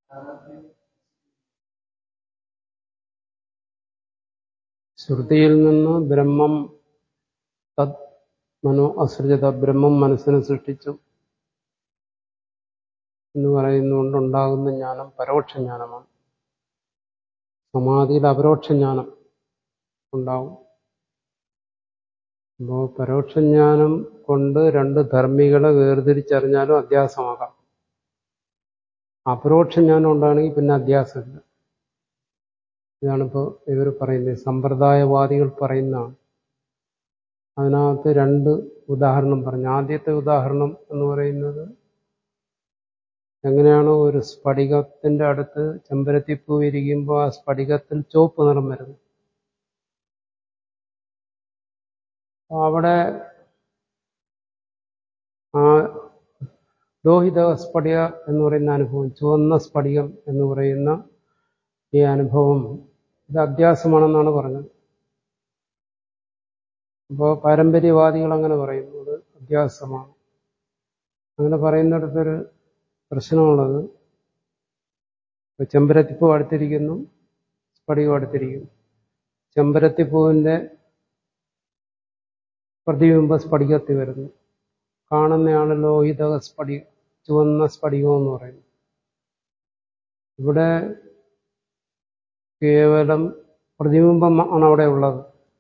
ശ്രുതിയിൽ നിന്ന് ബ്രഹ്മം തത് മനോ അസൃജത ബ്രഹ്മം മനസ്സിനെ സൃഷ്ടിച്ചു എന്ന് പറയുന്നതുകൊണ്ടുണ്ടാകുന്ന ജ്ഞാനം പരോക്ഷ ജ്ഞാനമാണ് സമാധിയിൽ അപരോക്ഷ ജ്ഞാനം ഉണ്ടാവും അപ്പോൾ പരോക്ഷജ്ഞാനം കൊണ്ട് രണ്ട് ധർമ്മികളെ വേർതിരിച്ചറിഞ്ഞാലും അധ്യാസമാകാം അപരോക്ഷജ്ഞാനം ഉണ്ടാണെങ്കിൽ പിന്നെ അധ്യാസമില്ല ഇതാണിപ്പോൾ ഇവർ പറയുന്നത് സമ്പ്രദായവാദികൾ പറയുന്നതാണ് അതിനകത്ത് രണ്ട് ഉദാഹരണം പറഞ്ഞു ആദ്യത്തെ ഉദാഹരണം എന്ന് പറയുന്നത് എങ്ങനെയാണോ ഒരു സ്ഫടികത്തിന്റെ അടുത്ത് ചെമ്പരത്തിപ്പൂ ഇരിക്കുമ്പോൾ ആ സ്ഫടികത്തിൽ ചുവപ്പ് നിറം വരുന്നു അവിടെ ആ ലോഹിത സ്ഫടിക എന്ന് പറയുന്ന അനുഭവം ചുവന്ന സ്ഫടികം എന്ന് പറയുന്ന ഈ അനുഭവം ഇത് അധ്യാസമാണെന്നാണ് പറഞ്ഞത് അപ്പോൾ പാരമ്പര്യവാദികൾ അങ്ങനെ പറയുന്നു അത് അധ്യാസമാണ് അങ്ങനെ പറയുന്നിടത്തൊരു പ്രശ്നമുള്ളത് ചെമ്പരത്തിപ്പൂ അടുത്തിരിക്കുന്നു സ്ഫടികം അടുത്തിരിക്കുന്നു ചെമ്പരത്തിപ്പൂവിന്റെ പ്രതിബിംബ സ്ഫടികത്തിൽ വരുന്നു കാണുന്നയാൾ ലോഹിത സ്ഫടിക ചുവന്ന സ്ഫടികം എന്ന് പറയുന്നു ഇവിടെ കേവലം പ്രതിബിംബം ആണ് അവിടെ ഉള്ളത്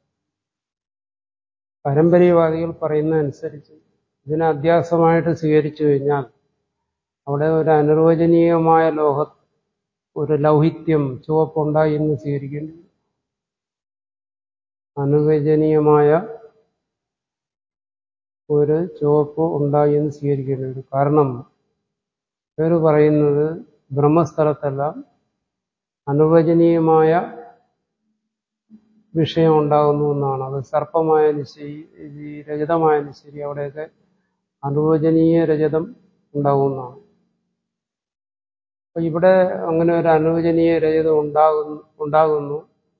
പരമ്പരവാദികൾ പറയുന്ന അനുസരിച്ച് ഇതിനെ അധ്യാസമായിട്ട് സ്വീകരിച്ചു കഴിഞ്ഞാൽ അവിടെ ഒരു അനിർവചനീയമായ ലോഹ ഒരു ലൗഹിത്യം ചുവപ്പുണ്ടായി എന്ന് സ്വീകരിക്കേണ്ടി അനുവചനീയമായ ഒരു ചുവപ്പ് ഉണ്ടായി എന്ന് സ്വീകരിക്കേണ്ടി വരും കാരണം ഇവർ പറയുന്നത് ബ്രഹ്മസ്ഥലത്തെല്ലാം അനുവചനീയമായ വിഷയം ഉണ്ടാകുന്നു എന്നാണ് അത് സർപ്പമായാലും ശരി രജതമായാലും ശരി അവിടെയൊക്കെ അനുവചനീയ രജതം ഉണ്ടാകുന്നതാണ് അപ്പൊ ഇവിടെ അങ്ങനെ ഒരു അനുവചനീയ രജതം ഉണ്ടാകുന്നു ഉണ്ടാകുന്നു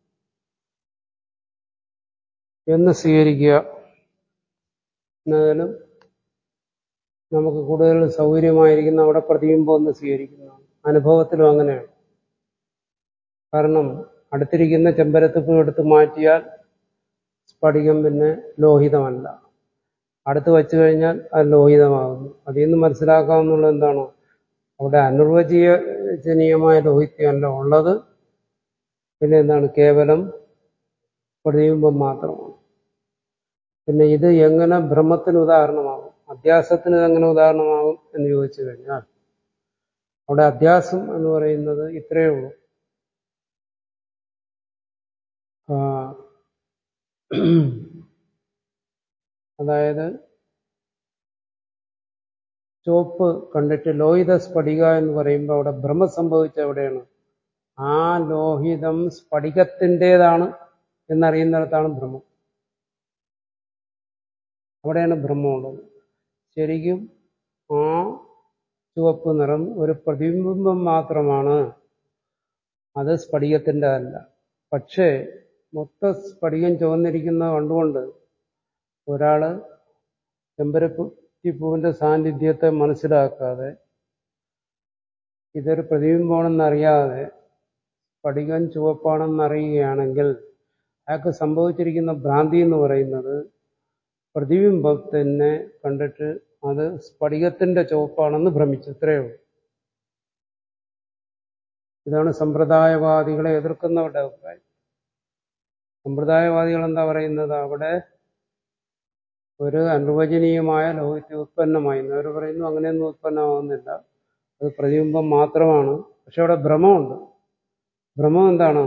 എന്ന് സ്വീകരിക്കുക എന്നതിലും നമുക്ക് കൂടുതൽ സൗകര്യമായിരിക്കുന്ന അവിടെ പ്രതിബിംബം എന്ന് സ്വീകരിക്കുന്നതാണ് അനുഭവത്തിലും അങ്ങനെയാണ് കാരണം അടുത്തിരിക്കുന്ന ചെമ്പരത്തിപ്പ് എടുത്ത് മാറ്റിയാൽ സ്ഫടികം പിന്നെ ലോഹിതമല്ല അടുത്ത് വച്ചു കഴിഞ്ഞാൽ അത് ലോഹിതമാകുന്നു അതിൽ നിന്ന് മനസ്സിലാക്കാവുന്നുള്ളത് എന്താണ് അവിടെ അനിർവചനീയമായ ലോഹിത്യമല്ല ഉള്ളത് പിന്നെ എന്താണ് കേവലം പ്രതിബിംബം മാത്രമാണ് പിന്നെ ഇത് എങ്ങനെ ബ്രഹ്മത്തിന് ഉദാഹരണമാകും അധ്യാസത്തിന് ഇതെങ്ങനെ ഉദാഹരണമാകും എന്ന് ചോദിച്ചു കഴിഞ്ഞാൽ അവിടെ അധ്യാസം എന്ന് പറയുന്നത് ഇത്രയേ ഉള്ളൂ അതായത് ചുവപ്പ് കണ്ടിട്ട് ലോഹിത സ്ഫടിക എന്ന് പറയുമ്പോൾ അവിടെ ഭ്രമം സംഭവിച്ച എവിടെയാണ് ആ ലോഹിതം സ്ഫടികത്തിൻ്റെതാണ് എന്നറിയുന്നിടത്താണ് ഭ്രമം അവിടെയാണ് ബ്രഹ്മമുള്ളത് ശരിക്കും ആ ചുവപ്പ് നിറം ഒരു പ്രതിബിംബം മാത്രമാണ് അത് സ്ഫടികത്തിൻ്റെ അല്ല പക്ഷേ മൊത്ത സ്ഫടികം ചുവന്നിരിക്കുന്നത് കണ്ടുകൊണ്ട് ഒരാള് ചെമ്പരത്തിപ്പൂവിന്റെ സാന്നിധ്യത്തെ മനസ്സിലാക്കാതെ ഇതൊരു പ്രതിബിംബമാണെന്നറിയാതെ സ്ഫടികം ചുവപ്പാണെന്നറിയുകയാണെങ്കിൽ അയാൾക്ക് സംഭവിച്ചിരിക്കുന്ന ഭ്രാന്തി എന്ന് പറയുന്നത് പ്രതിബിംബത്തിനെ കണ്ടിട്ട് അത് സ്ഫടികത്തിന്റെ ചുവപ്പാണെന്ന് ഭ്രമിച്ചു ഇത്രയേ ഉള്ളൂ ഇതാണ് സമ്പ്രദായവാദികളെ എതിർക്കുന്നവരുടെ അഭിപ്രായം സമ്പ്രദായവാദികൾ എന്താ പറയുന്നത് അവിടെ ഒരു അനുവചനീയമായ ലോഹിത്യ ഉത്പന്നമായി അവർ പറയുന്നു അങ്ങനെയൊന്നും ഉത്പന്നമാകുന്നില്ല അത് പ്രതിബിംബം മാത്രമാണ് പക്ഷെ അവിടെ ഭ്രമമുണ്ട് ഭ്രമം എന്താണ്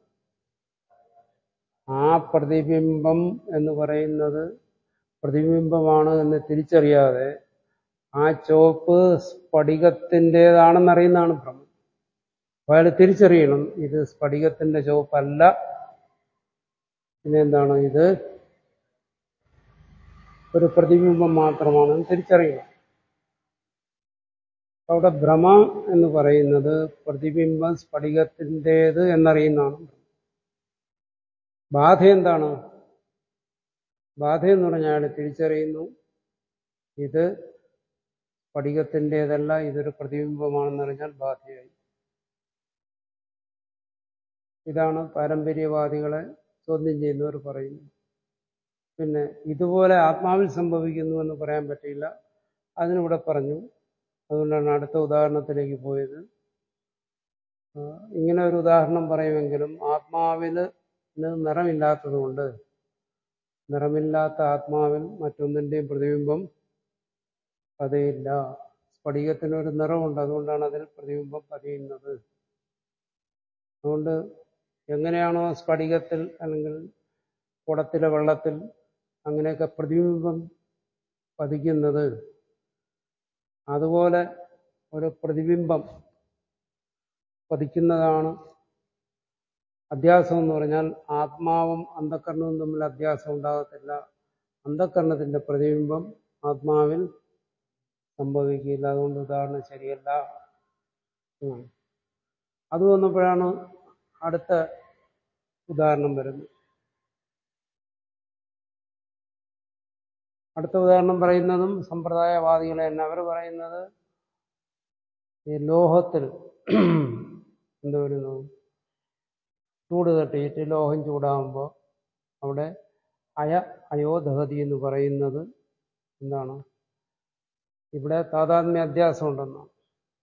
ആ പ്രതിബിംബം എന്ന് പറയുന്നത് പ്രതിബിംബമാണ് എന്ന് തിരിച്ചറിയാതെ ആ ചുവപ്പ് സ്ഫടികത്തിൻ്റെതാണെന്നറിയുന്നതാണ് ഭ്രമം അപ്പോൾ അയാൾ തിരിച്ചറിയണം ഇത് സ്ഫടികത്തിന്റെ ചുവപ്പല്ല പിന്നെന്താണ് ഇത് ഒരു പ്രതിബിംബം മാത്രമാണെന്ന് തിരിച്ചറിയണം അവിടെ ഭ്രമ എന്ന് പറയുന്നത് പ്രതിബിംബം സ്ഫടികത്തിൻ്റേത് എന്നറിയുന്നതാണ് ബാധ എന്താണ് ബാധ എന്ന് പറഞ്ഞാൽ അയാൾ തിരിച്ചറിയുന്നു ഇത് സ്ഫടികത്തിൻ്റെതല്ല ഇതൊരു പ്രതിബിംബമാണെന്ന് അറിഞ്ഞാൽ ബാധയായി ഇതാണ് പാരമ്പര്യവാദികളെ ചോദ്യം ചെയ്യുന്നവർ പറയുന്നത് പിന്നെ ഇതുപോലെ ആത്മാവിൽ സംഭവിക്കുന്നു എന്ന് പറയാൻ പറ്റില്ല അതിനിവിടെ പറഞ്ഞു അതുകൊണ്ടാണ് അടുത്ത ഉദാഹരണത്തിലേക്ക് പോയത് ആ, ഇങ്ങനെ ഒരു ഉദാഹരണം പറയുമെങ്കിലും ആത്മാവിന് നിറമില്ലാത്തതുകൊണ്ട് നിറമില്ലാത്ത ആത്മാവിൽ മറ്റൊന്നിന്റെയും പ്രതിബിംബം പതയില്ല സ്ഫടികത്തിനൊരു നിറമുണ്ട് അതുകൊണ്ടാണ് അതിൽ പ്രതിബിംബം പതിയുന്നത് അതുകൊണ്ട് എങ്ങനെയാണോ സ്ഫടികത്തിൽ അല്ലെങ്കിൽ കുടത്തിലെ വെള്ളത്തിൽ അങ്ങനെയൊക്കെ പ്രതിബിംബം പതിക്കുന്നത് അതുപോലെ ഒരു പ്രതിബിംബം പതിക്കുന്നതാണ് അധ്യാസം എന്ന് പറഞ്ഞാൽ ആത്മാവും അന്ധക്കരണവും തമ്മിൽ അധ്യാസം ഉണ്ടാകത്തില്ല അന്ധക്കരണത്തിന്റെ പ്രതിബിംബം ആത്മാവിൽ സംഭവിക്കില്ല അതുകൊണ്ട് ഉദാഹരണം ശരിയല്ല ഉം. അത് വന്നപ്പോഴാണ് അടുത്ത ഉദാഹരണം വരുന്നത് അടുത്ത ഉദാഹരണം പറയുന്നതും സമ്പ്രദായവാദികളെ തന്നെ അവർ പറയുന്നത് ഈ ലോഹത്തിൽ എന്ത് വരുന്നു ചൂട് തട്ടിയിട്ട് ലോഹം ചൂടാകുമ്പോൾ അവിടെ അയ അയോദഹതി എന്ന് പറയുന്നത് എന്താണ് ഇവിടെ താതാത്മ്യ അധ്യാസം ഉണ്ടെന്നാണ്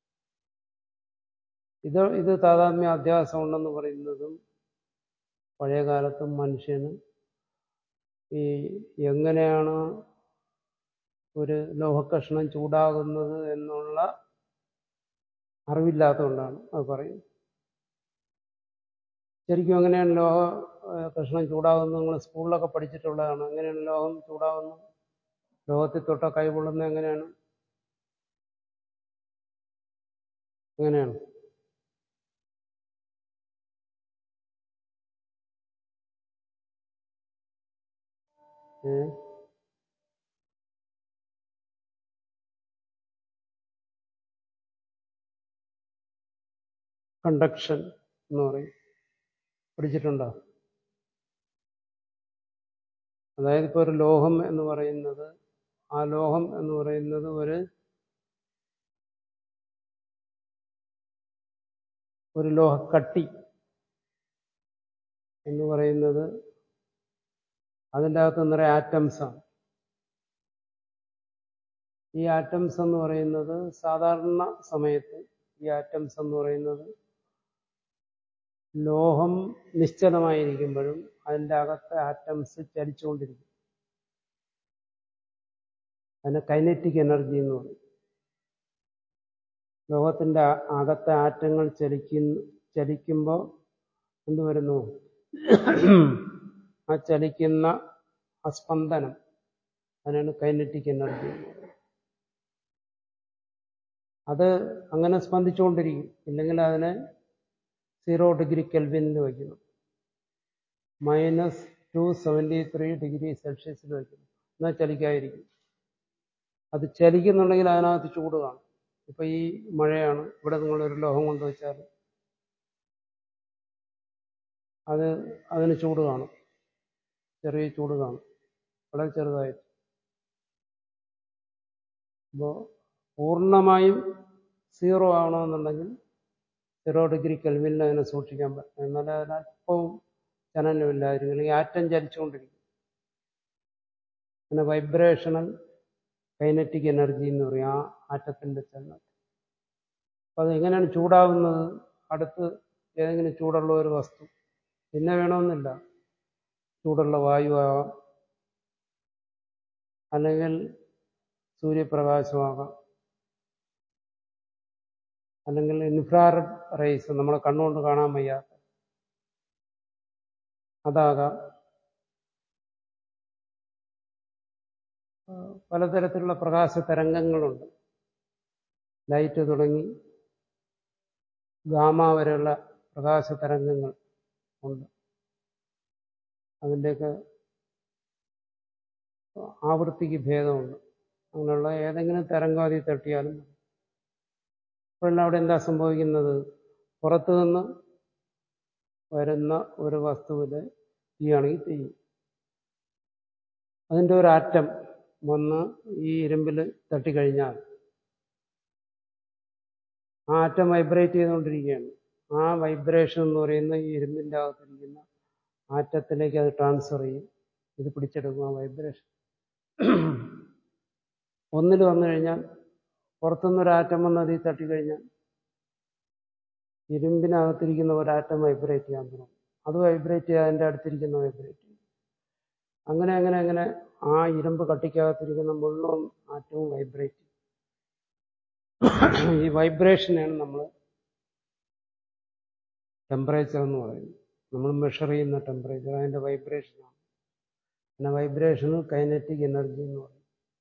ഇത് ഇത് താതാത്മ്യ അധ്യാസം ഉണ്ടെന്ന് പറയുന്നതും പഴയകാലത്തും മനുഷ്യന് ഈ എങ്ങനെയാണ് ഒരു ലോഹക്കഷ്ണം ചൂടാകുന്നത് എന്നുള്ള അറിവില്ലാത്തതുകൊണ്ടാണ് അത് പറയുന്നത് ശരിക്കും എങ്ങനെയാണ് ലോഹ ഏഹ് കഷ്ണം ചൂടാകുന്നത് നിങ്ങൾ സ്കൂളിലൊക്കെ പഠിച്ചിട്ടുള്ളതാണ് എങ്ങനെയാണ് ലോഹം ചൂടാകുന്നത് ലോഹത്തിൽ തൊട്ട കൈ പൊള്ളുന്നത് എങ്ങനെയാണ് എങ്ങനെയാണ് ഏ കണ്ടക്ഷൻ എന്ന് പറയും പഠിച്ചിട്ടുണ്ടോ അതായത് ഇപ്പോൾ ഒരു ലോഹം എന്ന് പറയുന്നത് ആ ലോഹം എന്ന് പറയുന്നത് ഒരു ഒരു ലോഹക്കട്ടി എന്ന് പറയുന്നത് അതിൻ്റെ അകത്ത് നിറയെ ആറ്റംസ് ആണ് ഈ ആറ്റംസ് എന്ന് പറയുന്നത് സാധാരണ സമയത്ത് ഈ ആറ്റംസ് എന്ന് പറയുന്നത് ലോഹം നിശ്ചലമായിരിക്കുമ്പോഴും അതിൻ്റെ അകത്തെ ആറ്റംസ് ചലിച്ചുകൊണ്ടിരിക്കും അതിന് കൈനറ്റിക് എനർജി എന്ന് പറയും ലോകത്തിന്റെ അ- അകത്തെ ആറ്റങ്ങൾ ചലിക്കുന്ന ചലിക്കുമ്പോൾ എന്ത് വരുന്നു ആ ചലിക്കുന്ന ആ സ്പന്ദനം അതിനാണ് കൈനറ്റിക് എനർജി എന്ന് പറയുന്നത് അത് അങ്ങനെ സ്പന്ദിച്ചുകൊണ്ടിരിക്കും ഇല്ലെങ്കിൽ അതിനെ സീറോ ഡിഗ്രി കെൽവിനിൽ വയ്ക്കണം minus two seventy three degree സെൽഷ്യസിൽ വയ്ക്കണം എന്നാൽ ചലിക്കാതിരിക്കും അത് ചലിക്കുന്നുണ്ടെങ്കിൽ അതിനകത്ത് ചൂട് കാണും ഇപ്പൊ ഈ മഴയാണ് ഇവിടെ നിങ്ങളൊരു ലോഹം കൊണ്ടുവച്ചാൽ അത് അതിന് ചൂട് കാണും ചെറിയ ചൂട് കാണും വളരെ ചെറുതായിട്ട് അപ്പോൾ പൂർണ്ണമായും സീറോ ആവണമെന്നുണ്ടെങ്കിൽ സീറോ ഡിഗ്രി കെൽവിനിൽ അതിനെ സൂക്ഷിക്കാൻ പറ്റും എന്നാലേ അതിനല്പവും ചലനമില്ലായിരിക്കും അല്ലെങ്കിൽ ആറ്റം ചലിച്ചുകൊണ്ടിരിക്കും പിന്നെ വൈബ്രേഷണൽ കൈനറ്റിക് എനർജി എന്ന് പറയും ആ ആറ്റത്തിന്റെ ചലനം അപ്പൊ അത് എങ്ങനെയാണ് ചൂടാവുന്നത് അടുത്ത് ഏതെങ്കിലും ചൂടുള്ള ഒരു വസ്തു പിന്നെ വേണമെന്നില്ല ചൂടുള്ള വായു ആവാം അല്ലെങ്കിൽ സൂര്യപ്രകാശമാകാം അല്ലെങ്കിൽ ഇൻഫ്രാറെഡ് റേസ് നമ്മളെ കണ്ണുകൊണ്ട് കാണാൻ വയ്യാത്ത അതാകാം ആ, പലതരത്തിലുള്ള പ്രകാശ തരംഗങ്ങളുണ്ട് ലൈറ്റ് തുടങ്ങി ഗാമ വരെയുള്ള പ്രകാശ തരംഗങ്ങൾ ഉണ്ട് അതിൻ്റെയൊക്കെ ആവൃത്തിക്ക് ഭേദമുണ്ട് അങ്ങനെയുള്ള ഏതെങ്കിലും തരംഗം അതിൽ തട്ടിയാലും മതി. അപ്പോഴെല്ലാം അവിടെ എന്താ സംഭവിക്കുന്നത് പുറത്തു നിന്ന് വരുന്ന ഒരു വസ്തുവില് തീയാണെങ്കിൽ തീ അതിൻ്റെ ഒരു ആറ്റം വന്ന് ഈ ഇരുമ്പിൽ തട്ടിക്കഴിഞ്ഞാൽ ആ ആറ്റം വൈബ്രേറ്റ് ചെയ്തുകൊണ്ടിരിക്കുകയാണ് ആ വൈബ്രേഷൻ എന്ന് പറയുന്ന ഈ ഇരുമ്പിൻ്റെ അകത്തിരിക്കുന്ന ആറ്റത്തിലേക്ക് അത് ട്രാൻസ്ഫർ ചെയ്യും ഇത് പിടിച്ചെടുക്കും ആ വൈബ്രേഷൻ ഒന്നിൽ വന്നു കഴിഞ്ഞാൽ പുറത്തുനിന്ന് ഒരു ആറ്റം വന്ന് അതിൽ തട്ടിക്കഴിഞ്ഞാൽ ഇരുമ്പിനകത്തിരിക്കുന്ന ഒരാറ്റം വൈബ്രേറ്റ് ചെയ്യാൻ തുടങ്ങും അത് വൈബ്രേറ്റ് ചെയ്യാൻ അതിൻ്റെ അടുത്തിരിക്കുന്ന വൈബ്രേറ്റ് ചെയ്യും അങ്ങനെ അങ്ങനെ അങ്ങനെ ആ ഇരുമ്പ് കട്ടിക്കകത്തിരിക്കുന്ന മുഴുവൻ ആറ്റവും വൈബ്രേറ്റ് ചെയ്യും ഈ വൈബ്രേഷനാണ് നമ്മൾ ടെമ്പറേച്ചർ എന്ന് പറയുന്നത് നമ്മൾ മെഷർ ചെയ്യുന്ന ടെമ്പറേച്ചർ അതിൻ്റെ വൈബ്രേഷനാണ് പിന്നെ വൈബ്രേഷന് കൈനറ്റിക് എനർജി എന്ന് പറയും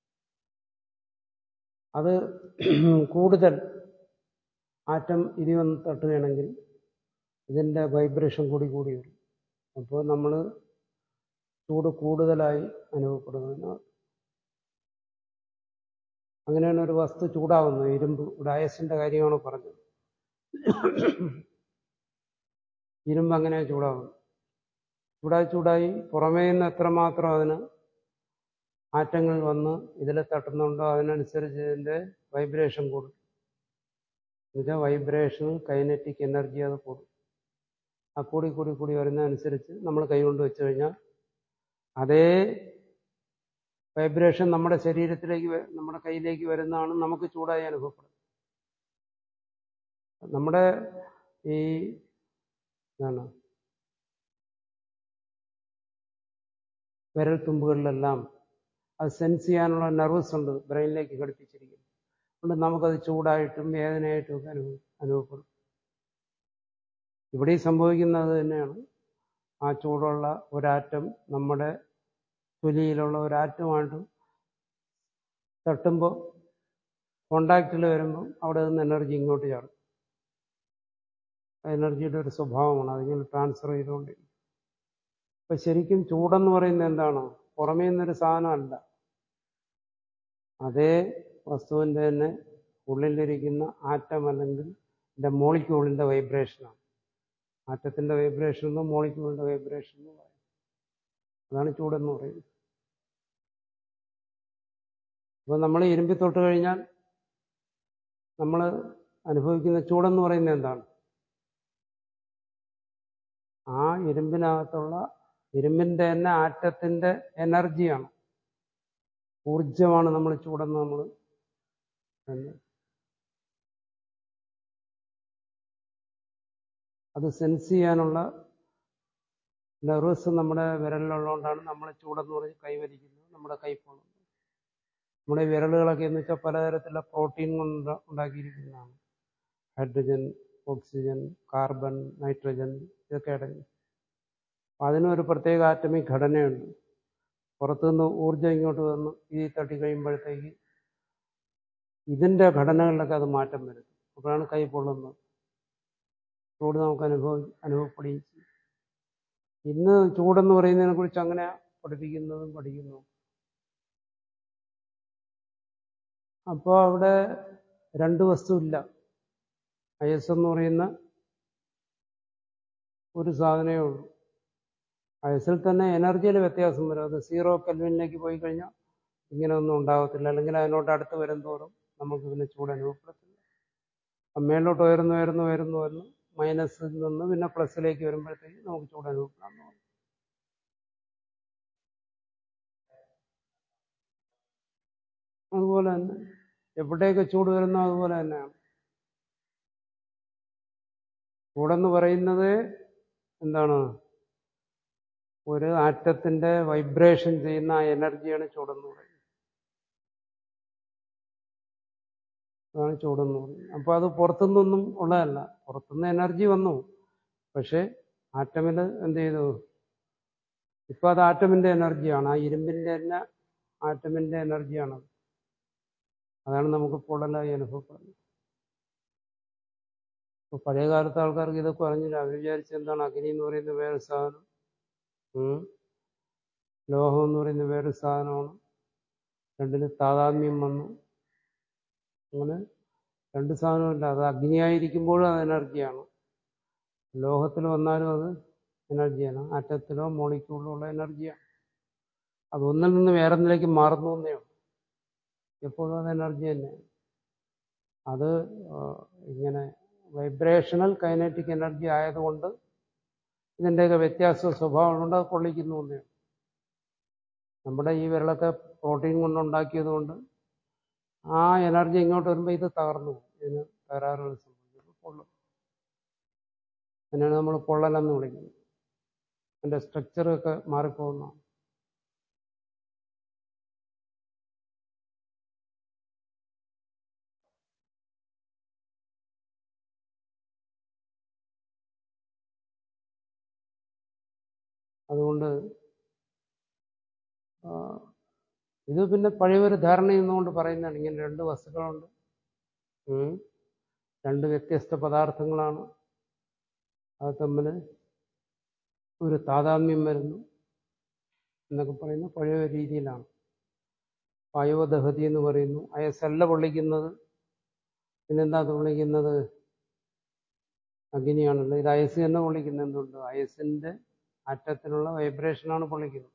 അത് കൂടുതൽ ആറ്റം ഇരി വന്ന് തട്ടുകയാണെങ്കിൽ ഇതിൻ്റെ വൈബ്രേഷൻ കൂടി കൂടി വരും അപ്പോൾ നമ്മൾ ചൂട് കൂടുതലായി അനുഭവപ്പെടുന്നു അങ്ങനെയാണ് ഒരു വസ്തു ചൂടാവുന്നത് ഇരുമ്പ് ഇവിടെ അയസിൻ്റെ കാര്യമാണ് പറഞ്ഞത് ഇരുമ്പ് അങ്ങനെ ചൂടാവുന്നു ചൂടായി ചൂടായി പുറമേ നിന്ന് എത്രമാത്രം അതിന് ആറ്റങ്ങൾ വന്ന് ഇതിൽ തട്ടുന്നുണ്ടോ അതിനനുസരിച്ച് ഇതിൻ്റെ വൈബ്രേഷൻ കൂടും എന്നുവെച്ചാൽ വൈബ്രേഷൻ കൈനറ്റിക് എനർജി അത് കൂടും ആ കൂടി കൂടി കൂടി വരുന്നതനുസരിച്ച് നമ്മൾ കൈകൊണ്ട് വെച്ച് കഴിഞ്ഞാൽ അതേ വൈബ്രേഷൻ നമ്മുടെ ശരീരത്തിലേക്ക് വ- നമ്മുടെ കയ്യിലേക്ക് വരുന്നതാണ് നമുക്ക് ചൂടായി അനുഭവപ്പെടുന്നത് നമ്മുടെ ഈ എന്താണ് വിരൽ തുമ്പുകളിലെല്ലാം അത് സെൻസ് ചെയ്യാനുള്ള നെർവസ് ഉണ്ട് ബ്രെയിനിലേക്ക് ഘടിപ്പിച്ചിരിക്കുന്നു അതുകൊണ്ട് നമുക്കത് ചൂടായിട്ടും വേദനയായിട്ടും ഒക്കെ അനുഭവ അനുഭവപ്പെടും ഇവിടെ ഈ സംഭവിക്കുന്നത് തന്നെയാണ് ആ ചൂടുള്ള ഒരാറ്റം നമ്മുടെ തൊലിയിലുള്ള ഒരാറ്റമായിട്ട് തട്ടുമ്പോൾ കോണ്ടാക്റ്റിൽ വരുമ്പോൾ അവിടെ നിന്ന് എനർജി ഇങ്ങോട്ട് ചാടും ആ എനർജിയുടെ ഒരു സ്വഭാവമാണ് അതിങ്ങനെ ട്രാൻസ്ഫർ ചെയ്തുകൊണ്ടിരിക്കും ഇപ്പൊ ശരിക്കും ചൂടെന്ന് പറയുന്നത് എന്താണ് പുറമേ നിന്നൊരു സാധനമല്ല അതേ വസ്തുവിൻ്റെ തന്നെ ഉള്ളിലിരിക്കുന്ന ആറ്റം അല്ലെങ്കിൽ ഇതിൻ്റെ മോളിക്യൂളിൻ്റെ വൈബ്രേഷനാണ് ആറ്റത്തിൻ്റെ വൈബ്രേഷൻ എന്നും മോളിക്യൂളിൻ്റെ വൈബ്രേഷൻ എന്ന് പറയും അതാണ് ചൂടെന്ന് പറയുന്നത് അപ്പോൾ നമ്മൾ ഇരുമ്പി തൊട്ട് കഴിഞ്ഞാൽ നമ്മൾ അനുഭവിക്കുന്ന ചൂടെന്ന് പറയുന്നത് എന്താണ് ആ ഇരുമ്പിനകത്തുള്ള ഇരുമ്പിന്റെ തന്നെ ആറ്റത്തിന്റെ എനർജിയാണ് ഊർജമാണ് നമ്മൾ ചൂടെന്ന് നമ്മൾ അത് സെൻസ് ചെയ്യാനുള്ള നെർവസ് നമ്മുടെ വിരലിലുള്ളതുകൊണ്ടാണ് നമ്മൾ ചൂടെന്ന് പറഞ്ഞ് കൈവരിക്കുന്നത് നമ്മുടെ കൈ പോകുന്നത് നമ്മുടെ ഈ വിരലുകളൊക്കെ എന്ന് വെച്ചാൽ പലതരത്തിലുള്ള പ്രോട്ടീൻ കൊണ്ട് ഉണ്ടാക്കിയിരിക്കുന്നതാണ് ഹൈഡ്രജൻ ഓക്സിജൻ കാർബൺ നൈട്രജൻ ഇതൊക്കെ അടങ്ങി അപ്പം അതിനൊരു പ്രത്യേക ആറ്റമിക് ഘടനയുണ്ട് പുറത്തുനിന്ന് ഊർജ്ജം ഇങ്ങോട്ട് വന്ന് ഈ തട്ടി കഴിയുമ്പോഴത്തേക്ക് ഇതിൻ്റെ ഘടനകളിലൊക്കെ അത് മാറ്റം വരും അപ്പോഴാണ് കൈ പൊള്ളുന്നത് ചൂട് നമുക്ക് അനുഭവ അനുഭവപ്പെടുകയും ചെയ്യും ഇന്ന് ചൂടെന്ന് പറയുന്നതിനെ കുറിച്ച് അങ്ങനെ പഠിപ്പിക്കുന്നതും പഠിക്കുന്നതും അപ്പോൾ അവിടെ രണ്ട് വസ്തുവില്ല അയസ് എന്ന് പറയുന്ന ഒരു സാധനമേ ഉള്ളൂ അയസിൽ തന്നെ എനർജിയിൽ വ്യത്യാസം വരും അത് സീറോ കെൽവിനിലേക്ക് പോയി കഴിഞ്ഞാൽ ഇങ്ങനെ ഒന്നും ഉണ്ടാകത്തില്ല അല്ലെങ്കിൽ അതിനോട് അടുത്ത് വരും തോറും നമുക്ക് പിന്നെ ചൂട് അനുഭവപ്പെടത്തില്ല അപ്പം മേലോട്ട് ഉയർന്നു ഉയർന്നു ഉയർന്നു വന്ന് മൈനസിൽ നിന്ന് പിന്നെ പ്ലസിലേക്ക് വരുമ്പോഴത്തേക്ക് നമുക്ക് ചൂട് അനുഭവപ്പെടാൻ തുടങ്ങും അതുപോലെ തന്നെ എവിടെയൊക്കെ ചൂട് വരുന്നോ അതുപോലെ തന്നെയാണ് ചൂടെന്ന് പറയുന്നത് എന്താണ് ഒരു ആറ്റത്തിന്റെ വൈബ്രേഷൻ ചെയ്യുന്ന ആ എനർജിയാണ് ചൂടെന്ന് പറയുന്നത് അതാണ് ചൂടെന്ന് പറയുന്നത് അപ്പോൾ അത് പുറത്തുനിന്നൊന്നും ഉള്ളതല്ല പുറത്തുനിന്ന് എനർജി വന്നു പക്ഷെ ആറ്റമിൽ എന്ത് ചെയ്തു ഇപ്പൊ അത് ആറ്റമിന്റെ എനർജിയാണ് ആ ഇരുമ്പിന്റെ തന്നെ ആറ്റമിന്റെ എനർജിയാണ് അതാണ് നമുക്ക് പൊള്ളലായി അനുഭവപ്പെടുന്നത് ഇപ്പൊ പഴയ കാലത്തെ ആൾക്കാർക്ക് ഇതൊക്കെ അറിഞ്ഞില്ല അവർ വിചാരിച്ച എന്താണ് അഗ്നി എന്ന് പറയുന്ന വേറെ സാധനം ഉം. ലോഹം എന്ന് പറയുന്ന വേറെ സാധനമാണ് രണ്ടിന് താതാത്മ്യം വന്നു അങ്ങനെ രണ്ട് സാധനമില്ല അത് അഗ്നിയായിരിക്കുമ്പോഴും അത് എനർജിയാണ് ലോഹത്തിൽ വന്നാലും അത് എനർജിയാണ് ആറ്റത്തിലോ മോളിക്യൂളിലോ ഉള്ള എനർജിയാണ് അത് ഒന്നിൽ നിന്ന് വേറൊന്നിലേക്ക് മാറുന്നു എന്നേ ഉള്ളൂ എപ്പോഴും അത് എനർജി തന്നെയാണ് അത് ആ, ഇങ്ങനെ വൈബ്രേഷണൽ കൈനറ്റിക് എനർജി ആയതുകൊണ്ട് ഇതിൻ്റെയൊക്കെ വ്യത്യാസ സ്വഭാവങ്ങളുണ്ട് അത് പൊള്ളിക്കുന്നു എന്നേ ഉള്ളൂ. നമ്മുടെ ഈ വിരളൊക്കെ പ്രോട്ടീൻ കൊണ്ടുണ്ടാക്കിയത് കൊണ്ട് ആ എനർജി ഇങ്ങോട്ട് വരുമ്പോൾ ഇത് തകർന്നു പോകും ഇതിന് തകരാറുകൾ സംഭവിക്കും പൊള്ളും അതിനാണ് നമ്മൾ പൊള്ളലെന്ന് വിളിക്കുന്നത് അതിൻ്റെ സ്ട്രക്ചറൊക്കെ മാറിപ്പോകുന്ന അതുകൊണ്ട് ആ, ഇത് പിന്നെ പഴയ ഒരു ധാരണ എന്നുകൊണ്ട് പറയുന്നതാണ് ഇങ്ങനെ രണ്ട് വസ്തുക്കളുണ്ട് ഉം. രണ്ട് വ്യത്യസ്ത പദാർത്ഥങ്ങളാണ് അത് തമ്മിൽ ഒരു താതാത്മ്യം വരുന്നു എന്നൊക്കെ പറയുന്ന പഴയ ഒരു രീതിയിലാണ് വായുവദഹതി എന്ന് പറയുന്നു അയസല്ല പൊള്ളിക്കുന്നത് പിന്നെന്താ അത് പൊള്ളിക്കുന്നത് അഗ്നിയാണല്ലോ ഇത് അയസ് തന്നെ പൊള്ളിക്കുന്നത് എന്തുകൊണ്ട് അയസിന്റെ അറ്റത്തിലുള്ള വൈബ്രേഷനാണ് പൊള്ളിക്കുന്നത്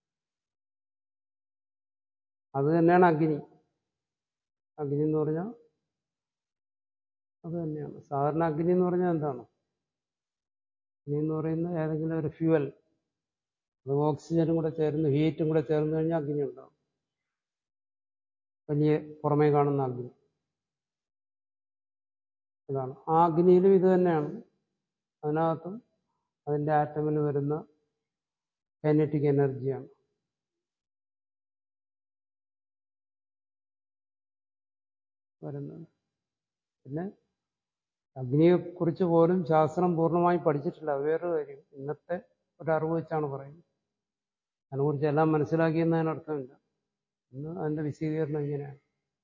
അത് തന്നെയാണ് അഗ്നി അഗ്നി എന്ന് പറഞ്ഞാൽ അത് തന്നെയാണ് സാധാരണ അഗ്നി എന്ന് പറഞ്ഞാൽ എന്താണ് അഗ്നി എന്ന് പറയുന്നത് ഏതെങ്കിലും ഒരു ഫ്യൂവൽ അത് ഓക്സിജനും കൂടെ ചേർന്ന് ഹീറ്റും കൂടെ ചേർന്ന് കഴിഞ്ഞാൽ അഗ്നി ഉണ്ടാവും വലിയ പുറമേ കാണുന്ന അഗ്നി അതാണ് ആ അഗ്നിയിലും ഇത് തന്നെയാണ് അതിനകത്തും അതിൻ്റെ ആറ്റമിൽ വരുന്ന കൈനറ്റിക് എനർജിയാണ് വരുന്നത് പിന്നെ അഗ്നിയെക്കുറിച്ച് പോലും ശാസ്ത്രം പൂർണ്ണമായി പഠിച്ചിട്ടില്ല അത് വേറൊരു കാര്യം ഇന്നത്തെ ഒരു അറിവ് വെച്ചാണ് പറയുന്നത് അതിനെക്കുറിച്ച് എല്ലാം മനസ്സിലാക്കിയെന്ന് അതിനർത്ഥമില്ല ഇന്ന് അതിൻ്റെ വിശദീകരണം ഇങ്ങനെയാണ്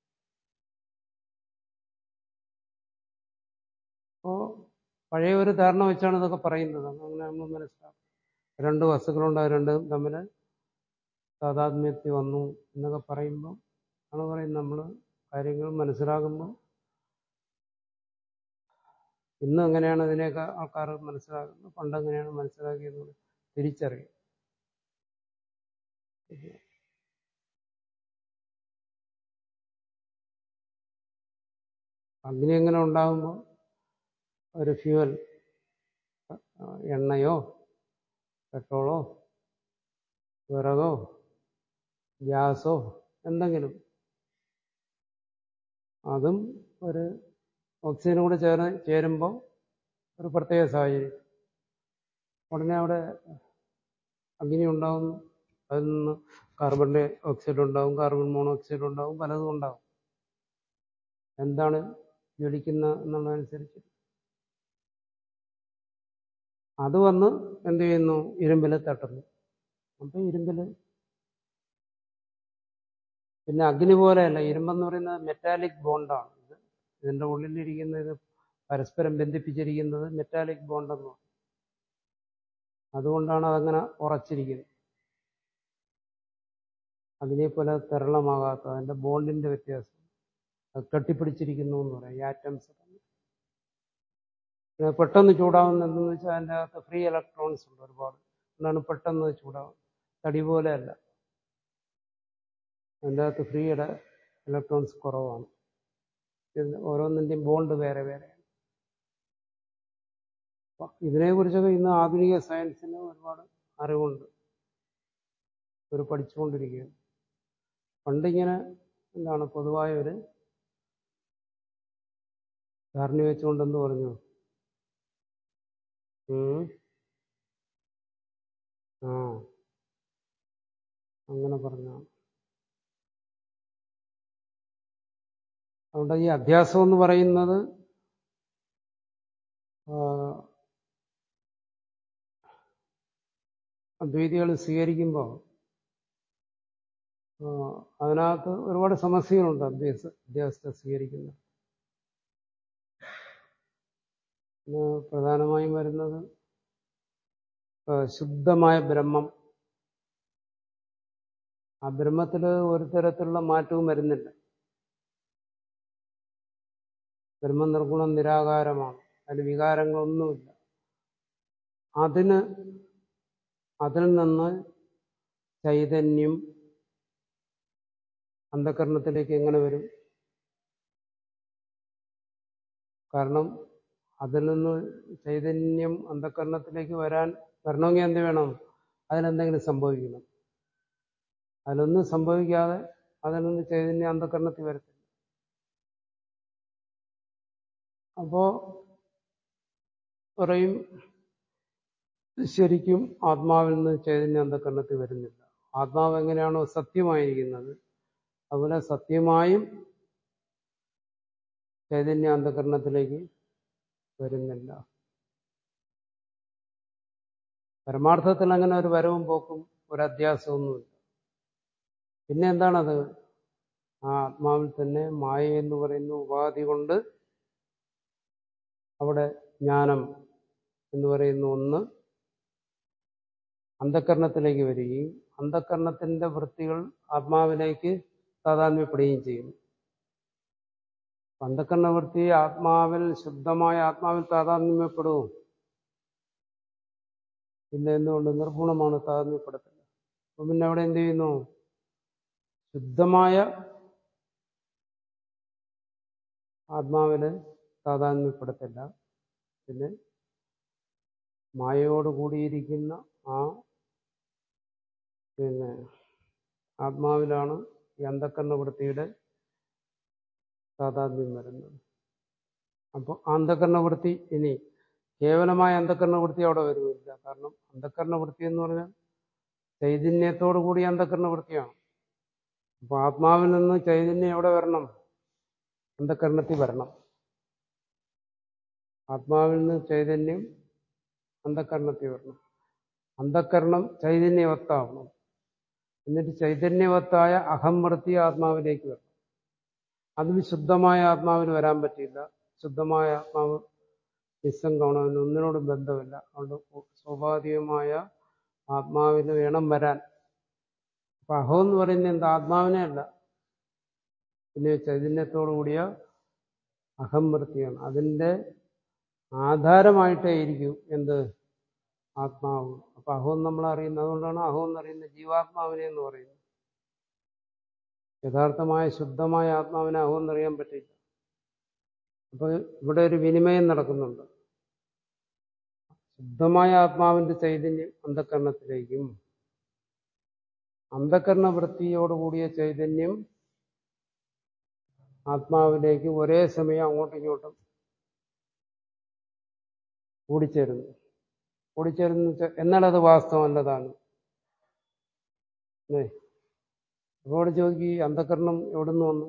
അപ്പോൾ പഴയ ഒരു ധാരണ വെച്ചാണ് ഇതൊക്കെ പറയുന്നത് അങ്ങനെ നമ്മൾ മനസ്സിലാക്കും രണ്ട് വസ്തുക്കളുണ്ട് അത് രണ്ടും തമ്മിൽ താതാത്മ്യത്തിൽ വന്നു എന്നൊക്കെ പറയുമ്പോൾ ആണ് പറയുന്നത് നമ്മൾ കാര്യങ്ങൾ മനസ്സിലാകുമ്പോൾ ഇന്ന് എങ്ങനെയാണ് ഇതിനെയൊക്കെ ആൾക്കാർ മനസ്സിലാക്കുന്നത് പണ്ട് എങ്ങനെയാണ് മനസ്സിലാക്കിയത് തിരിച്ചറിയും അഗ്നി എങ്ങനെ ഉണ്ടാകുമ്പോൾ ഒരു ഫ്യൂവൽ എണ്ണയോ പെട്രോളോ വിറകോ ഗ്യാസോ എന്തെങ്കിലും അതും ഒരു ഓക്സിജനും കൂടെ ചേർന്ന് ചേരുമ്പോൾ ഒരു പ്രത്യേക സാഹചര്യം ഉടനെ അവിടെ അഗ്നി ഉണ്ടാകുന്നു അതിൽ നിന്ന് കാർബൺ ഡൈ ഓക്സൈഡ് ഉണ്ടാവും കാർബൺ മോണോക്സൈഡ് ഉണ്ടാവും പലതും ഉണ്ടാവും എന്താണ് ജ്വലിക്കുന്ന എന്നുള്ളതനുസരിച്ച് അത് വന്ന് എന്ത് ചെയ്യുന്നു ഇരുമ്പിൽ തട്ടുന്നു അപ്പം ഇരുമ്പിൽ പിന്നെ അഗ്നി പോലെയല്ല ഇരുമ്പെന്ന് പറയുന്നത് മെറ്റാലിക് ബോണ്ടാണ് ഇത് ഇതിൻ്റെ ഉള്ളിലിരിക്കുന്ന ഇത് പരസ്പരം ബന്ധിപ്പിച്ചിരിക്കുന്നത് മെറ്റാലിക് ബോണ്ടെന്ന് പറയും അതുകൊണ്ടാണ് അതങ്ങനെ ഉറച്ചിരിക്കുന്നത് അതിനെപ്പോലെ തരളമാകാത്ത അതിൻ്റെ ബോണ്ടിന്റെ വ്യത്യാസം അത് കെട്ടിപ്പിടിച്ചിരിക്കുന്നു എന്ന് പറയാം ഈ ആറ്റംസ് പെട്ടെന്ന് ചൂടാവുന്ന എന്തെന്ന് വെച്ചാൽ അതിൻ്റെ അകത്ത് ഫ്രീ ഇലക്ട്രോൺസ് ഉണ്ട് ഒരുപാട് അതുകൊണ്ടാണ് പെട്ടെന്ന് ചൂടാവുന്നത് തടി പോലെയല്ല അതിൻ്റെ അകത്ത് ഫ്രീ ഇലക്ട്രോൺസ് കുറവാണ് ഇത് ഓരോന്നിൻ്റെയും ബോണ്ട് വേറെ വേറെ ഇതിനെക്കുറിച്ചൊക്കെ ഇന്ന് ആധുനിക സയൻസിന് ഒരുപാട് അറിവുണ്ട് ഇവർ പഠിച്ചുകൊണ്ടിരിക്കുകയാണ് പണ്ടിങ്ങനെ എന്താണ് പൊതുവായ ഒരു ധാരണ വെച്ചുകൊണ്ടെന്ന് പറഞ്ഞു ഉം. ആ അങ്ങനെ പറഞ്ഞാണ് അതുകൊണ്ട് ഈ അധ്യാസം എന്ന് പറയുന്നത് ആ, അദ്വൈതികൾ സ്വീകരിക്കുമ്പോൾ ആ, അതിനകത്ത് ഒരുപാട് സമസ്യകളുണ്ട് അദ്വൈത അധ്യാസത്തെ സ്വീകരിക്കുന്നത് പിന്നെ പ്രധാനമായും വരുന്നത് ആ, ശുദ്ധമായ ബ്രഹ്മം ആ ബ്രഹ്മത്തിൽ ഒരു തരത്തിലുള്ള മാറ്റവും വരുന്നില്ല ബ്രഹ്മം നിർഗുണം നിരാകാരമാണ് അതിന് വികാരങ്ങളൊന്നുമില്ല അതിന് അതിൽ നിന്ന് ചൈതന്യം അന്ധകരണത്തിലേക്ക് എങ്ങനെ വരും കാരണം അതിൽ നിന്ന് ചൈതന്യം അന്ധകരണത്തിലേക്ക് വരാൻ വരണമെങ്കിൽ എന്ത് വേണം അതിലെന്തെങ്കിലും സംഭവിക്കണം അതിലൊന്നും സംഭവിക്കാതെ അതിൽ നിന്ന് ചൈതന്യം അന്ധകരണത്തിൽ വരത്തില്ല അപ്പോ പറയും ശരിക്കും ആത്മാവിൽ നിന്ന് ചൈതന്യ അന്ധകരണത്തിൽ വരുന്നില്ല ആത്മാവ് എങ്ങനെയാണോ സത്യമായിരിക്കുന്നത് അതുപോലെ സത്യമായും ചൈതന്യ അന്ധകരണത്തിലേക്ക് വരുന്നില്ല പരമാർത്ഥത്തിൽ അങ്ങനെ ഒരു വരവും പോക്കും ഒരു അധ്യാസമൊന്നുമില്ല പിന്നെ എന്താണത് ആ ആത്മാവിൽ തന്നെ മായ എന്ന് പറയുന്ന ഉപാധി കൊണ്ട് അവിടെ ജ്ഞാനം എന്ന് പറയുന്ന ഒന്ന് അന്ധകരണത്തിലേക്ക് വരികയും അന്ധകരണത്തിന്റെ വൃത്തികൾ ആത്മാവിലേക്ക് താതാത്മ്യപ്പെടുകയും ചെയ്യുന്നു അന്ധകരണ വൃത്തി ആത്മാവിൽ ശുദ്ധമായ ആത്മാവിൽ താതാത്മ്യപ്പെടും പിന്നെ എന്തുകൊണ്ട് നിർഗുണമാണ് താതാത്മ്യപ്പെടത്തില്ല അപ്പൊ പിന്നെ അവിടെ എന്ത് ചെയ്യുന്നു ശുദ്ധമായ ആത്മാവിന് താതാത്മ്യപ്പെടത്തില്ല പിന്നെ മായയോട് കൂടിയിരിക്കുന്ന ആ പിന്നെ ആത്മാവിലാണ് ഈ അന്ധക്കരണ വൃത്തിയുടെ താതാത്മ്യം വരുന്നത് അപ്പോൾ അന്ധക്കരണ വൃത്തി ഇനി കേവലമായ അന്ധക്കരണ വൃത്തി അവിടെ വരുന്നില്ല കാരണം അന്ധക്കരണ വൃത്തി എന്ന് പറഞ്ഞാൽ ചൈതന്യത്തോടു കൂടിയ അന്ധക്കരണ വൃത്തിയാണ് അപ്പൊ ആത്മാവിൽ നിന്ന് ചൈതന്യം എവിടെ വരണം അന്ധകരണത്തിൽ വരണം ആത്മാവിൽ നിന്ന് ചൈതന്യം അന്ധകരണത്തിൽ വരണം അന്ധകരണം ചൈതന്യവത്താവണം എന്നിട്ട് ചൈതന്യവത്തായ അഹംവൃത്തി ആത്മാവിലേക്ക് വരണം അതും ശുദ്ധമായ ആത്മാവിന് വരാൻ പറ്റില്ല ശുദ്ധമായ ആത്മാവ് നിസ്സംഗമാണ് അതിന് ഒന്നിനോടും ബന്ധമില്ല അതുകൊണ്ട് സ്വാഭാവികമായ ആത്മാവിന് വേണം വരാൻ അപ്പൊ അഹം എന്ന് പറയുന്നത് എന്താ ആത്മാവിനെ അല്ല പിന്നെ ചൈതന്യത്തോടു കൂടിയ അഹംവൃത്തിയാണ് അതിൻ്റെ ആധാരമായിട്ടേ ഇരിക്കും എന്ത് ആത്മാവ് അപ്പൊ അഹം നമ്മൾ അറിയുന്നത് അതുകൊണ്ടാണ് അഹം എന്ന് പറയുന്നത് ജീവാത്മാവിനെ എന്ന് പറയുന്നത് യഥാർത്ഥമായ ശുദ്ധമായ ആത്മാവിനെ അഹം എന്നറിയാൻ പറ്റില്ല അപ്പൊ ഇവിടെ ഒരു വിനിമയം നടക്കുന്നുണ്ട് ശുദ്ധമായ ആത്മാവിന്റെ ചൈതന്യം അന്ധകരണത്തിലേക്കും അന്ധകരണ വൃത്തിയോടുകൂടിയ ചൈതന്യം ആത്മാവിലേക്ക് ഒരേ സമയം അങ്ങോട്ടും ഇങ്ങോട്ടും കൂടിച്ചേരുന്നു കൂടിച്ചേരുന്നു എന്നാൽ അത് വാസ്തവമല്ലതാണ് അപ്പോൾ ചോദിക്കും അന്ധകരണം എവിടുന്ന് വന്നു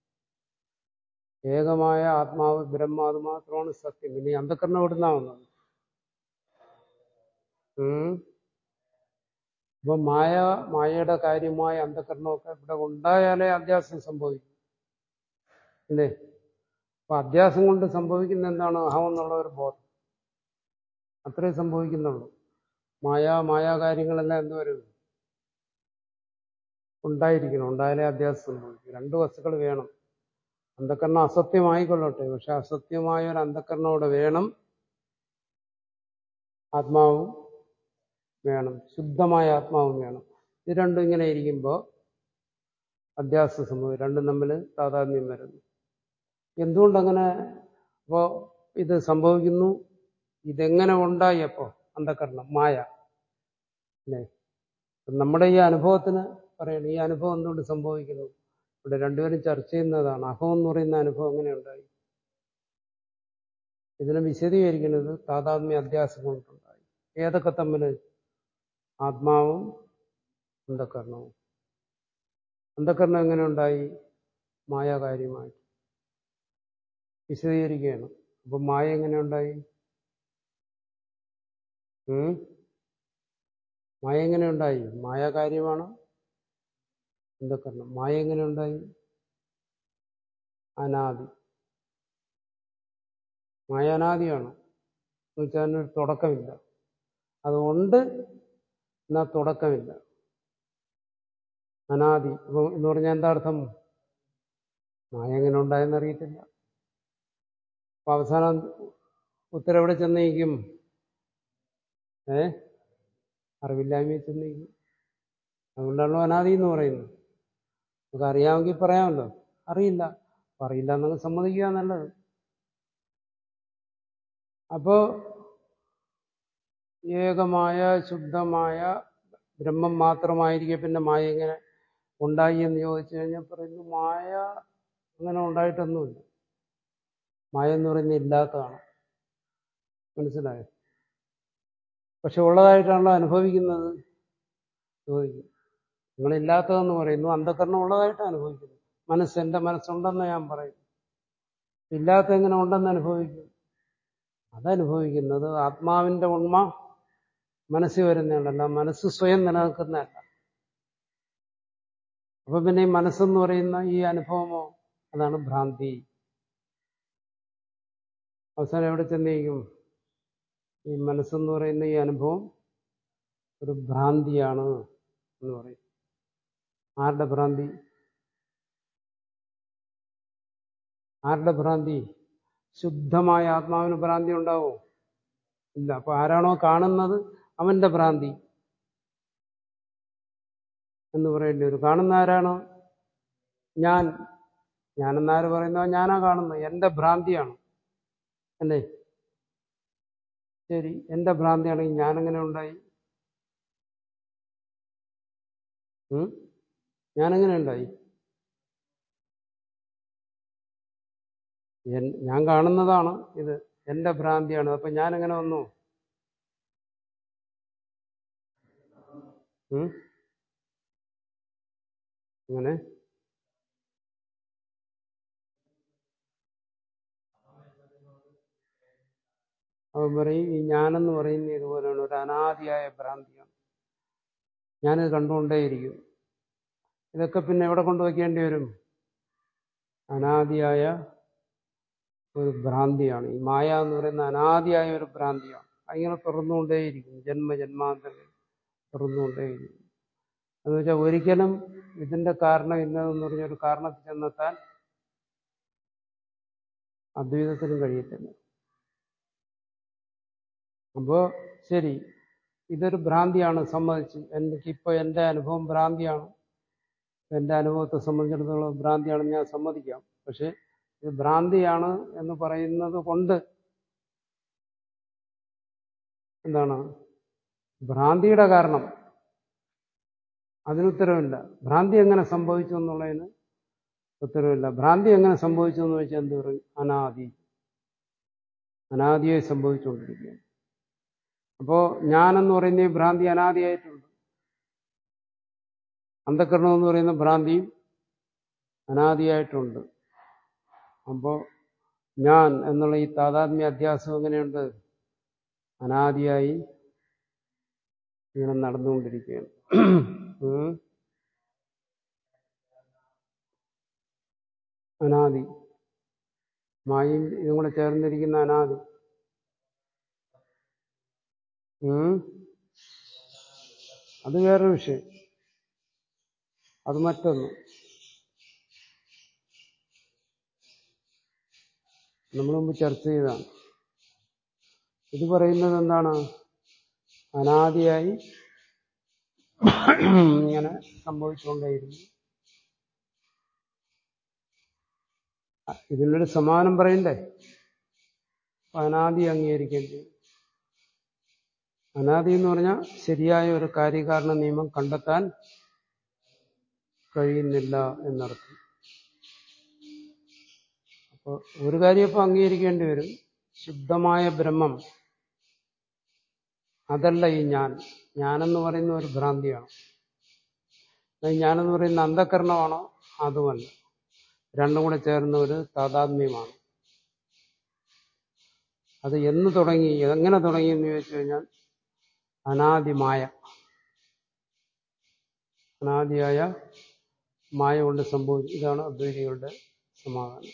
ഏകമായ ആത്മാവ് ബ്രഹ്മാത് മാത്രമാണ് സത്യം പിന്നെ അന്ധകരണം എവിടുന്നാ വന്നത് അപ്പൊ മായ മായയുടെ കാര്യമായ അന്ധകരണമൊക്കെ ഇവിടെ ഉണ്ടായാലേ അധ്യാസം സംഭവിക്കും അല്ലേ അപ്പൊ അധ്യാസം കൊണ്ട് സംഭവിക്കുന്ന എന്താണ് അഹം എന്നുള്ള ഒരു ബോധം അത്രേ സംഭവിക്കുന്നുള്ളൂ മായ മായാ കാര്യങ്ങളെല്ലാം എന്തുവരും ഉണ്ടായിരിക്കണം ഉണ്ടായാലേ അധ്യാസം സംഭവിക്കും രണ്ട് വസ്തുക്കൾ വേണം അന്ധക്കരണം അസത്യമായിക്കൊള്ളട്ടെ പക്ഷെ അസത്യമായ ഒരു അന്ധക്കരണം അവിടെ വേണം ആത്മാവും വേണം ശുദ്ധമായ ആത്മാവും വേണം ഇത് രണ്ടും ഇങ്ങനെ ഇരിക്കുമ്പോൾ അധ്യാസം സംഭവിക്കും രണ്ടും തമ്മിൽ താതാത്മ്യം വരുന്നു എന്തുകൊണ്ടങ്ങനെ അപ്പോൾ ഇത് സംഭവിക്കുന്നു ഇതെങ്ങനെ ഉണ്ടായി അപ്പോൾ അന്ധകരണം മായ അല്ലേ നമ്മുടെ ഈ അനുഭവത്തിന് പറയണം ഈ അനുഭവം എന്തുകൊണ്ട് സംഭവിക്കുന്നു ഇവിടെ രണ്ടുപേരും ചർച്ച ചെയ്യുന്നതാണ് അഹം എന്ന് പറയുന്ന അനുഭവം എങ്ങനെ ഉണ്ടായി ഇതിനെ വിശദീകരിക്കുന്നത് താതാത്മ്യ അധ്യാസം കൊണ്ടുണ്ടായി ഏതൊക്കെ തമ്മിൽ ആത്മാവും അന്ധകരണവും അന്ധകരണം എങ്ങനെ ഉണ്ടായി മായാകാര്യമായിട്ട് വിശദീകരിക്കുകയാണ് അപ്പൊ മായ എങ്ങനെ ഉണ്ടായി മായ എങ്ങനെ ഉണ്ടായി മായ കാര്യമാണ് അന്ധകരണം മായ എങ്ങനെ ഉണ്ടായി അനാദി മായ അനാദിയാണ് എന്ന് വെച്ചാൽ അതിനൊരു തുടക്കമില്ല അതുകൊണ്ട് എന്നാൽ തുടക്കമില്ല അനാദി ഇപ്പൊ എന്ന് പറഞ്ഞാൽ എന്താ അർത്ഥം മായ എങ്ങനെ ഉണ്ടായെന്ന് അറിയത്തില്ല അപ്പൊ അവസാനം ഉത്തരവിടെ ചെന്നേക്കും ഏ അറിവില്ലായ്മയിൽ ചെന്നേക്കും അതുകൊണ്ടാണല്ലോ അനാദി എന്ന് പറയുന്നത് നമുക്ക് അറിയാമെങ്കിൽ പറയാമല്ലോ അറിയില്ല അപ്പൊ അറിയില്ല എന്നങ്ങ് സമ്മതിക്കുക നല്ലത് അപ്പോ ഏകമായ ശുദ്ധമായ ബ്രഹ്മം മാത്രമായിരിക്കെ പിന്നെ മായ എങ്ങനെ ഉണ്ടായി എന്ന് ചോദിച്ചു കഴിഞ്ഞാൽ പറയുന്നു മായ അങ്ങനെ ഉണ്ടായിട്ടൊന്നുമില്ല മായ എന്ന് പറയുന്നത് ഇല്ലാത്തതാണ് മനസ്സിലായോ പക്ഷെ ഉള്ളതായിട്ടാണല്ലോ അനുഭവിക്കുന്നത് ചോദിക്കും നിങ്ങളില്ലാത്തതെന്ന് പറയുന്നു അന്ധകരണം ഉള്ളതായിട്ട് അനുഭവിക്കുന്നു മനസ്സ് എന്റെ മനസ്സുണ്ടെന്ന് ഞാൻ പറയും ഇല്ലാത്ത എങ്ങനെ ഉണ്ടെന്ന് അനുഭവിക്കും അതനുഭവിക്കുന്നത് ആത്മാവിന്റെ ഉണ്മ മനസ്സിൽ വരുന്നതല്ല മനസ്സ് സ്വയം നിലനിൽക്കുന്നതല്ല അപ്പൊ പിന്നെ ഈ മനസ്സെന്ന് പറയുന്ന ഈ അനുഭവമോ അതാണ് ഭ്രാന്തി അവസാനം എവിടെ ചെന്നേക്കും ഈ മനസ്സെന്ന് പറയുന്ന ഈ അനുഭവം ഒരു ഭ്രാന്തിയാണ് എന്ന് പറയും ആരുടെ ഭ്രാന്തി ആരുടെ ഭ്രാന്തി ശുദ്ധമായ ആത്മാവിന് ഭ്രാന്തി ഉണ്ടാവോ ഇല്ല അപ്പൊ ആരാണോ കാണുന്നത് അവന്റെ ഭ്രാന്തി എന്ന് പറയേണ്ടി വരും കാണുന്ന ആരാണോ ഞാൻ ഞാനെന്നാര് പറയുന്നോ ഞാനാ കാണുന്നത് എന്റെ ഭ്രാന്തിയാണ് അല്ലേ ശരി എന്റെ ഭ്രാന്തിയാണെങ്കിൽ ഞാനെങ്ങനെ ഉണ്ടായി ഉം? ഞാനെങ്ങനെ ഉണ്ടായി എൻ- ഞാൻ കാണുന്നതാണ് ഇത് എന്റെ ഭ്രാന്തിയാണ് അപ്പൊ ഞാൻ എങ്ങനെ വന്നു ഉം? അങ്ങനെ അവൻ പറയും ഈ ഞാനെന്ന് പറയുന്ന ഇതുപോലെയാണ് ഒരു അനാദിയായ ഭ്രാന്തിയാണ് ഞാനിത് കണ്ടുകൊണ്ടേയിരിക്കും ഇതൊക്കെ പിന്നെ എവിടെ കൊണ്ടുവയ്ക്കേണ്ടി വരും അനാദിയായ ഒരു ഭ്രാന്തിയാണ് ഈ മായ എന്ന് പറയുന്ന അനാദിയായ ഒരു ഭ്രാന്തിയാണ് അതിങ്ങനെ തുറന്നുകൊണ്ടേയിരിക്കും ജന്മ ജന്മാന്തരം തുറന്നുകൊണ്ടേയിരിക്കും എന്ന് വെച്ചാൽ ഒരിക്കലും ഇതിന്റെ കാരണം ഇന്നതെന്ന് പറഞ്ഞ ഒരു കാരണത്തിൽ ചെന്നെത്താൻ അദ്വൈതത്തിനും കഴിയത്തില്ല അപ്പോ ശരി ഇതൊരു ഭ്രാന്തിയാണ് സമ്മതിച്ചു എനിക്കിപ്പോ എന്റെ അനുഭവം ഭ്രാന്തിയാണ് എന്റെ അനുഭവത്തെ സംബന്ധിച്ചിടത്തോളം ഭ്രാന്തിയാണെന്ന് ഞാൻ സമ്മതിക്കാം പക്ഷെ ഇത് ഭ്രാന്തിയാണ് എന്ന് പറയുന്നത് കൊണ്ട് എന്താണ് ഭ്രാന്തിയുടെ കാരണം അതിനുത്തരവില്ല ഭ്രാന്തി എങ്ങനെ സംഭവിച്ചു എന്നുള്ളതിന് ഉത്തരവില്ല ഭ്രാന്തി എങ്ങനെ സംഭവിച്ചു എന്ന് വെച്ചാൽ എന്ത് പറയും അനാദി അനാദിയായി സംഭവിച്ചുകൊണ്ടിരിക്കുകയാണ് അപ്പോ ഞാനെന്ന് പറയുന്ന ഈ ഭ്രാന്തി അനാദിയായിട്ടുണ്ട് അന്ധകരണം എന്ന് പറയുന്ന ഭ്രാന്തിയും അനാദിയായിട്ടുണ്ട് അപ്പോൾ ഞാൻ എന്നുള്ള ഈ താതാത്മ്യ അധ്യാസം എങ്ങനെയുണ്ട് അനാദിയായി ഇങ്ങനെ നടന്നുകൊണ്ടിരിക്കുകയാണ് ഉം. അനാദി മായയും ഇതും കൂടെ ചേർന്നിരിക്കുന്ന അനാദി ഉം. അത് വേറൊരു വിഷയം അത് മറ്റൊന്ന് നമ്മൾ മുമ്പ് ചർച്ച ചെയ്തതാണ് ഇത് പറയുന്നത് എന്താണ് അനാദിയായി ഇങ്ങനെ സംഭവിച്ചുകൊണ്ടേയിരുന്നു അ- ഇതിനൊരു സമാനം പറയണ്ടേ അപ്പൊ അനാദി അംഗീകരിക്കേണ്ടി വരും. അനാദി എന്ന് പറഞ്ഞാൽ ശരിയായ ഒരു കാര്യകാരണ നിയമം കണ്ടെത്താൻ കഴിയുന്നില്ല എന്നർത്ഥം അപ്പോൾ ഒരു കാര്യം ഇപ്പൊ അംഗീകരിക്കേണ്ടി വരും ശുദ്ധമായ ബ്രഹ്മം അതല്ല ഈ ഞാൻ ഞാനെന്ന് പറയുന്ന ഒരു ഭ്രാന്തിയാണ് അത് ഞാനെന്ന് പറയുന്ന അന്ധകരണമാണോ അതുമല്ല രണ്ടും കൂടെ ചേർന്ന ഒരു താതാത്മ്യമാണ് അത് എന്ന് തുടങ്ങി എങ്ങനെ തുടങ്ങി എന്ന് ചോദിച്ചു കഴിഞ്ഞാൽ അനാദിമായ അനാദിയായ മായ കൊണ്ട് സംഭവിച്ചു ഇതാണ് അദ്വൈതികളുടെ സമാധാനം